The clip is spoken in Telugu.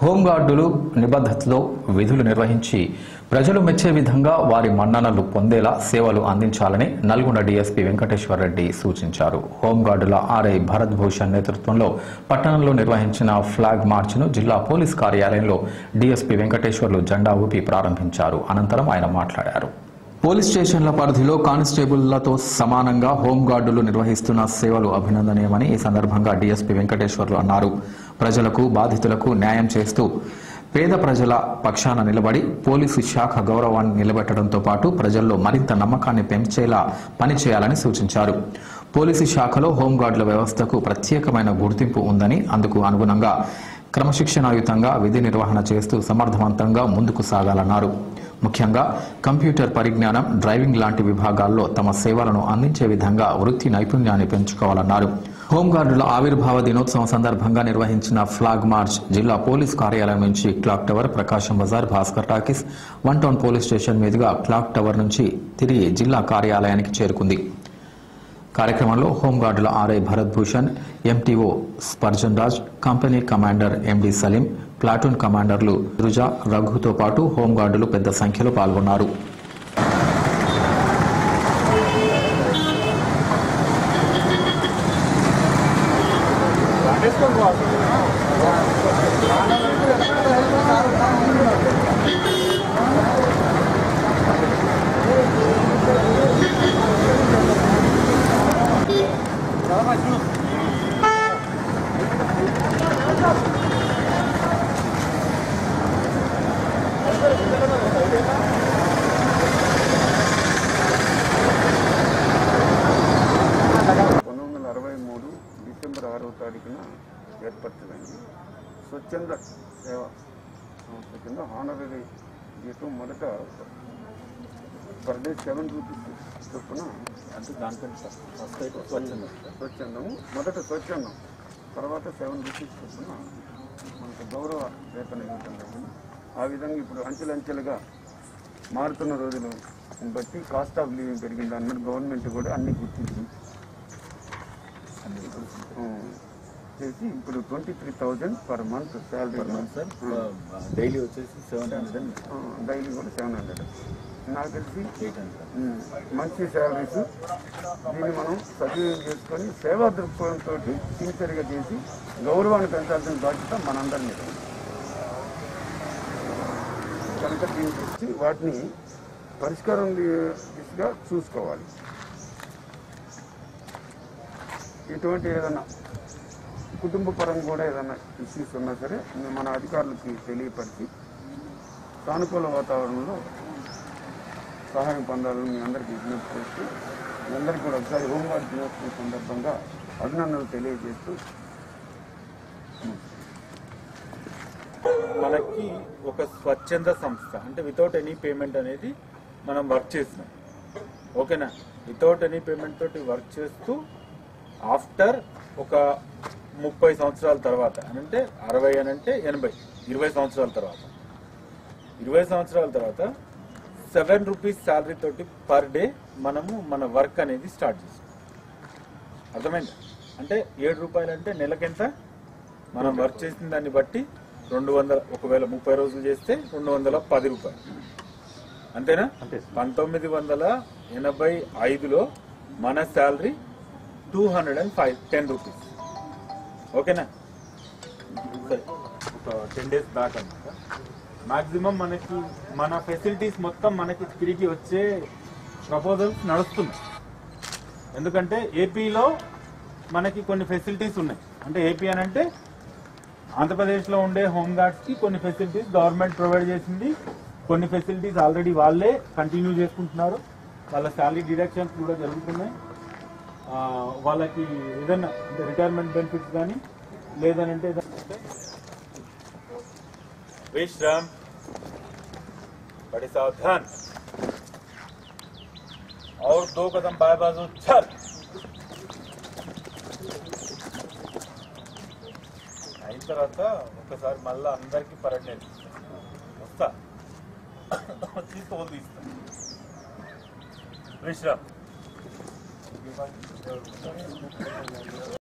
హోంగార్డులు నిబద్ధతలో విధులు నిర్వహించి ప్రజలు మెచ్చే విధంగా వారి మన్ననలు పొందేలా సేవలు అందించాలని నల్గొండ డీఎస్పీ వెంకటేశ్వర రెడ్డి సూచించారు హోంగార్డుల ఆర్ఐ భరత్ భూషణ్ నేతృత్వంలో పట్టణంలో నిర్వహించిన ఫ్లాగ్ మార్చ్ను జిల్లా పోలీస్ కార్యాలయంలో డీఎస్పీ వెంకటేశ్వర్లు జెండా ఊపి ప్రారంభించారు అనంతరం ఆయన మాట్లాడారు పోలీస్ స్టేషన్ల పరిధిలో కానిస్టేబుళ్లతో సమానంగా హోంగార్డులు నిర్వహిస్తున్న సేవలు అభినందనీయమని ఈ సందర్భంగా డీఎస్పీ వెంకటేశ్వర్లు అన్నారు ప్రజలకు బాధితులకు న్యాయం చేస్తూ పేద ప్రజల పక్షాన నిలబడి పోలీసు శాఖ గౌరవాన్ని నిలబెట్టడంతో పాటు ప్రజల్లో మరింత నమ్మకాన్ని పెంచేలా పనిచేయాలని సూచించారు పోలీసు శాఖలో హోంగార్డుల వ్యవస్థకు ప్రత్యేకమైన గుర్తింపు ఉందని అందుకు అనుగుణంగా క్రమశిక్షణాయుతంగా విధి నిర్వహణ చేస్తూ సమర్థవంతంగా ముందుకు సాగాలన్నారు ముఖ్యంగా కంప్యూటర్ పరిజ్ఞానం డ్రైవింగ్ లాంటి విభాగాల్లో తమ సేవలను అందించే విధంగా వృత్తి నైపుణ్యాన్ని పెంచుకోవాలన్నారు హోంగార్డుల ఆవిర్భావ దినోత్సవం సందర్భంగా నిర్వహించిన ఫ్లాగ్ మార్చ్ జిల్లా పోలీస్ కార్యాలయం నుంచి clock tower Prakasam Bazar Bhaskar talkies one town police station మీదుగా క్లాక్ టవర్ నుంచి తిరిగి జిల్లా కార్యాలయానికి చేరుకుంది కార్యక్రమంలో హోంగార్డుల RI Bharat Bhushan MTO Spurgeon Raj company commander MD Salim platoon commanders Ruja రఘుతో పాటు హోంగార్డులు పెద్ద సంఖ్యలో పాల్గొన్నారు పంతొమ్మిది వందల అరవై మూడు డిసెంబర్ ఆరవ తారీఖున ఏర్పరచమైంది స్వచ్ఛంద సేవ సంస్థ కింద హానరరీ జీతం మొదట పర్ డే సెవెన్ రూపీస్ చొప్పున అంటే దానికంటే ఫస్ట్ అయితే స్వచ్ఛందం స్వచ్ఛందము మొదట స్వచ్ఛందం తర్వాత సెవెన్ రూపీస్ చొప్పున మనకు గౌరవ వేతన ఇవ్వటం జరిగింది ఆ విధంగా ఇప్పుడు అంచెలంచెలుగా మారుతున్న రోజులు బట్టి కాస్ట్ ఆఫ్ లివింగ్ పెరిగింది అన్నట్టు గవర్నమెంట్ కూడా అన్ని గుర్తించి ఆ, చేసి ఇప్పుడు twenty three thousand per month salary per month sir daily వచ్చేసి సెవెన్ హండ్రెడ్ అండ్ డైలీ కూడా సెవెన్ హండ్రెడ్ నాకు తెలిసి ఎయిట్ హండ్రెడ్ ఉమ్, మంచి శాలరీస్ దీన్ని మనం సద్వినియోగం చేసుకొని సేవా దృక్పథంతో సిన్సియర్గా చేసి గౌరవాన్ని పెంచాల్సిన బాధ్యత మనందరి మీద ఉంది. కనుక దీనికి వచ్చి వాటిని పరిష్కారం ది- దిశగా చూసుకోవాలి ఇటువంటి ఏదైనా కుటుంబ పరంగా కూడా ఏదైనా ఇష్యూస్ ఉన్నా సరే మన అధికారులకి తెలియపరిచి సానుకూల వాతావరణంలో సహాయం పొందాలని మీ అందరికీ విజ్ఞప్తి చేస్తూ మీ అందరికీ కూడా ఒకసారి హోంగార్డ్ దినోత్సవం సందర్భంగా అభినందనలు తెలియజేస్తూ మనకి ఒక స్వచ్ఛంద సంస్థ అంటే వితౌట్ ఎనీ పేమెంట్ అనేది మనం వర్క్ చేసినాం ఓకేనా వితౌట్ ఎనీ పేమెంట్ తోటి వర్క్ చేస్తూ ఆఫ్టర్ ఒక ముప్పై సంవత్సరాల తర్వాత అని అంటే అరవై అని అంటే ఎనభై ఇరవై సంవత్సరాల తర్వాత ఇరవై సంవత్సరాల తర్వాత సెవెన్ రూపీస్ శాలరీ తోటి పర్ డే మనము మన వర్క్ అనేది స్టార్ట్ చేస్తాం అర్థమైంది అంటే ఏడు రూపాయలు అంటే నెలకెంత మనం వర్క్ చేసిన దాన్ని బట్టి రెండు వందల ఒకవేళ ముప్పై రోజులు చేస్తే రెండు వందల పది రూపాయలు అంతేనా పంతొమ్మిది వందల ఎనభై ఐదులో మన salary two hundred and five ten rupees ఓకేనా సరే ఒక టెన్ డేస్ బ్యాక్ అనమాట మాక్సిమం మనకి మన ఫెసిలిటీస్ మొత్తం మనకి తిరిగి వచ్చే ప్రపోజల్స్ నడుస్తున్నాయి ఎందుకంటే ఏపీలో మనకి కొన్ని ఫెసిలిటీస్ ఉన్నాయి అంటే ఏపీ అని అంటే ఆంధ్రప్రదేశ్లో ఉండే హోమ్ గార్డ్స్కి కొన్ని ఫెసిలిటీస్ గవర్నమెంట్ ప్రొవైడ్ చేసింది కొన్ని ఫెసిలిటీస్ ఆల్రెడీ వాళ్ళే కంటిన్యూ చేసుకుంటున్నారు వాళ్ళ శాలరీ డిడక్షన్స్ కూడా జరుగుతున్నాయి ఆ, వాళ్ళకి ఏదైనా అంటే రిటైర్మెంట్ బెనిఫిట్స్ కానీ లేదనంటే విశ్రామ్ बड़े सावधान और दो कदम बाय बाजू चल అయిన తర్వాత ఒకసారి మళ్ళా అందరికి పరడ్ నేర్పిస్తా వస్తా వచ్చి తోలు తీస్తా విశ్రామ్